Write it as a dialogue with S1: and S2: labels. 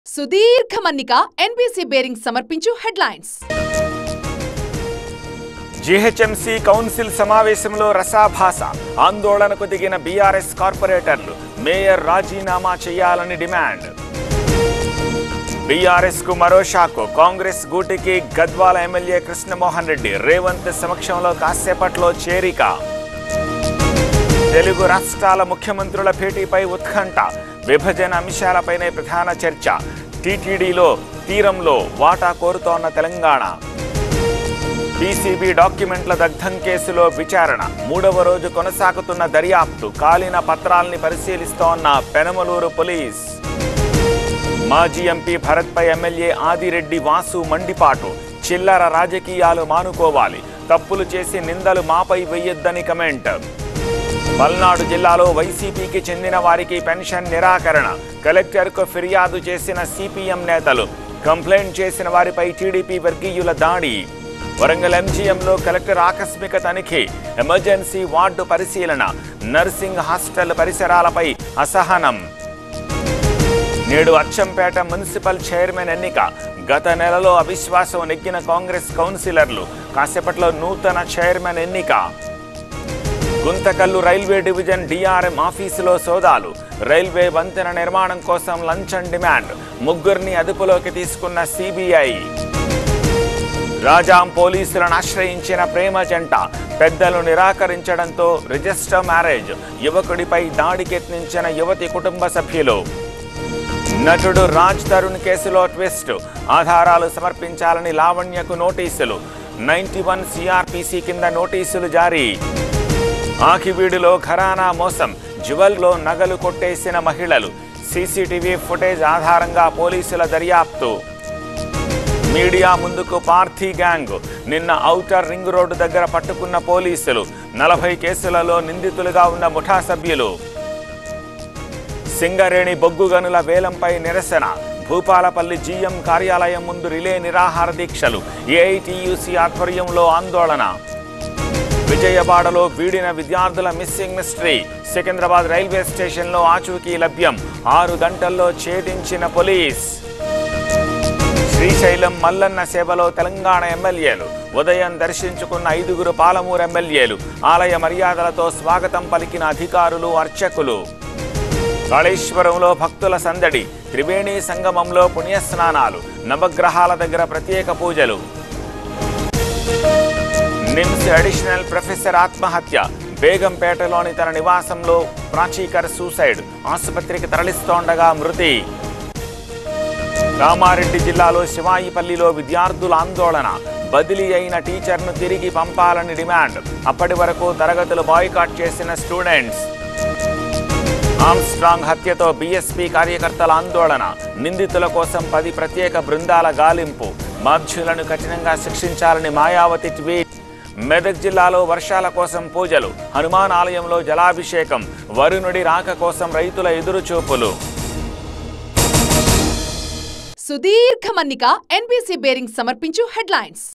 S1: సుదీర్ఘ మన్నిక NBC bearing సమర్పించు హెడ్లైన్స్
S2: జీహెచ్ఎంసీ కౌన్సిల్ సమావేశంలో రసాభాస ఆందోళనకు దిగిన బీఆర్ఎస్ కార్పొరేటర్లు మేయర్ రాజీనామా చేయాలని డిమాండ్ బీఆర్ఎస్ కు మరో షాకు కాంగ్రెస్ గూటికి గద్వాల ఎమ్మెల్యే కృష్ణమోహన్ రెడ్డి రేవంత్ సమక్షంలో కాసేపట్లో చేరిక తెలుగు రాష్ట్రాల ముఖ్యమంత్రుల భేటీపై ఉత్కంఠ విభజన అంశాలపైనే ప్రధాన చర్చ టీటీడీలో తీరంలో వాటా కోరుతోన్న తెలంగాణ పీసీబీ డాక్యుమెంట్ల దగ్ధం కేసులో విచారణ మూడవ రోజు కొనసాగుతున్న దర్యాప్తు కాలిన పత్రాల్ని పరిశీలిస్తోన్న పెనమలూరు పోలీస్ మాజీ ఎంపీ భరత్పై ఎమ్మెల్యే ఆదిరెడ్డి వాసు మండిపాటు చిల్లర రాజకీయాలు మానుకోవాలి తప్పులు చేసి నిందలు మాపై వెయ్యొద్దని కమెంట్ పల్నాడు జిల్లాలో వైసీపీకి చెందిన వారికి పెన్షన్ నిరాకరణ కలెక్టర్కు ఫిర్యాదు చేసిన సిపిఎం నేతలు కంప్లైంట్ చేసిన వారిపై టీడీపీ వర్గీయుల దాడి వరంగల్ ఎంజీఎంలో కలెక్టర్ ఆకస్మిక తనిఖీ ఎమర్జెన్సీ వార్డు పరిశీలన నర్సింగ్ హాస్టల్ పరిసరాలపై అసహనం నేడు అచ్చంపేట మున్సిపల్ చైర్మన్ ఎన్నిక గత నెలలో అవిశ్వాసం నెగ్గిన కాంగ్రెస్ కౌన్సిలర్లు కాసేపట్లో నూతన చైర్మన్ ఎన్నిక గుంతకల్లు రైల్వే డివిజన్ డిఆర్ఎం ఆఫీసులో సోదాలు రైల్వే వంతెన నిర్మాణం కోసం లంచం డిమాండ్ ముగ్గురిని అదుపులోకి తీసుకున్న సిబిఐ రాజాం పోలీసులను ఆశ్రయించిన ప్రేమ జంట పెద్దలు నిరాకరించడంతో రిజిస్టర్ మ్యారేజ్ యువకుడిపై దాడికెత్నించిన యువతి కుటుంబ సభ్యులు నటుడు రాజ్ తరుణ్ కేసులో ట్విస్ట్ ఆధారాలు సమర్పించాలని లావణ్యకు నోటీసులు నైన్టీ వన్ సిఆర్పిసి కింద నోటీసులు జారీ ఆకివీడులో ఘరానా మోసం జ్యువెల్లో నగలు కొట్టేసిన మహిళలు సీసీటీవీ ఫుటేజ్ ఆధారంగా పోలీసుల దర్యాప్తు మీడియా ముందుకు పార్థీ గ్యాంగ్ నిన్న ఔటర్ రింగ్ రోడ్డు దగ్గర పట్టుకున్న పోలీసులు నలభై కేసులలో నిందితులుగా ఉన్న ముఠా సభ్యులు సింగరేణి బొగ్గు గనుల వేలంపై నిరసన భూపాలపల్లి జీఎం కార్యాలయం ముందు రిలే నిరాహార దీక్షలు ఏఐటియుసి ఆధ్వర్యంలో ఆందోళన విజయవాడలో వీడిన విద్యార్థుల మిస్సింగ్ మిస్టరీ సికింద్రాబాద్ రైల్వే స్టేషన్లో ఆచూకీ లభ్యం ఆరు గంటల్లో ఛేదించిన పోలీస్ శ్రీశైలం మల్లన్న సేవలో తెలంగాణ ఎమ్మెల్యేలు ఉదయం దర్శించుకున్న ఐదుగురు పాలమూరు ఎమ్మెల్యేలు ఆలయ మర్యాదలతో స్వాగతం పలికిన అధికారులు అర్చకులు కాళేశ్వరంలో భక్తుల సందడి త్రివేణి సంగమంలో పుణ్యస్నానాలు నవగ్రహాల దగ్గర ప్రత్యేక పూజలు నిమ్స్ అడిషనల్ ప్రొఫెసర్ ఆత్మహత్య బేగంపేటలోని తన నివాసంలో ప్రాచీకర్ సూసైడ్ ఆసుపత్రికి తరలిస్తోండగా మృతి కామారెడ్డి జిల్లాలో శివాయిపల్లిలో విద్యార్థుల ఆందోళన బదిలీ అయిన టీచర్ను తిరిగి పంపాలని డిమాండ్ అప్పటి వరకు తరగతులు బాయ్కాట్ చేసిన స్టూడెంట్స్ ఆమ్స్ట్రాంగ్ హత్యతో బీఎస్పీ కార్యకర్తల ఆందోళన నిందితుల కోసం పది ప్రత్యేక బృందాల గాలింపు బాధ్యులను కఠినంగా శిక్షించాలని మాయావతి ట్వీట్ మెదక్ జిల్లాలో వర్షాల కోసం పూజలు హనుమాన్ ఆలయంలో జలాభిషేకం వరుణుడి రాక కోసం రైతుల ఎదురుచూపులు
S1: సుదీర్ఘ మన్నిక ఎన్బీసీ బేరింగ్ సమర్పించు హెడ్లైన్స్